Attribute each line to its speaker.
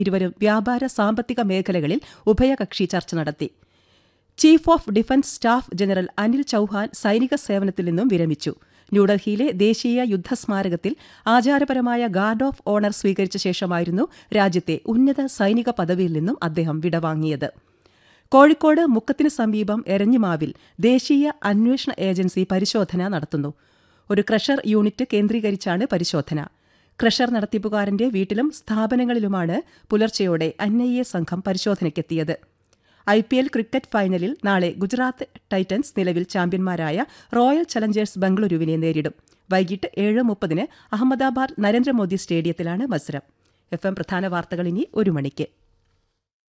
Speaker 1: ഇരുവരും വ്യാപാര സാമ്പത്തിക മേഖലകളിൽ ഉഭയകക്ഷി ചർച്ച നടത്തി chief of defence staff general Anil Chauhan സൈനിക സേവനത്തിൽ നിന്നും വിരമിച്ചു ന്യൂഡൽഹിയിലെ ദേശീയ യുദ്ധസ്മാരകത്തിൽ ആചാരപരമായ ഗാർഡ് ഓഫ് ഓണർ സ്വീകരിച്ച ശേഷമായിരുന്നു രാജ്യത്തെ ഉന്നത സൈനിക പദവിയിൽ നിന്നും അദ്ദേഹം വിടവാങ്ങിയത് കോഴിക്കോട് മുക്കത്തിന് സമീപം എരഞ്ഞിമാവിൽ ദേശീയ അന്വേഷണ ഏജൻസി പരിശോധന നടത്തുന്നു ഒരു ക്രഷർ യൂണിറ്റ് കേന്ദ്രീകരിച്ചാണ് പരിശോധന ക്രഷർ നടത്തിപ്പുകാരന്റെ വീട്ടിലും സ്ഥാപനങ്ങളിലുമാണ് പുലർച്ചെയോടെ അൻഐഎ സംഘം പരിശോധനയ്ക്കെത്തിയത് ഐ പി എൽ ക്രിക്കറ്റ് ഫൈനലിൽ നാളെ ഗുജറാത്ത് ടൈറ്റൻസ് നിലവിൽ ചാമ്പ്യന്മാരായ റോയൽ ചലഞ്ചേഴ്സ് ബംഗളൂരുവിനെ നേരിടും വൈകിട്ട് ഏഴ് മുപ്പതിന് അഹമ്മദാബാദ് നരേന്ദ്രമോദി സ്റ്റേഡിയത്തിലാണ് മത്സരം എഫ് എം പ്രധാന വാർത്തകൾ ഇനി ഒരു മണിക്ക്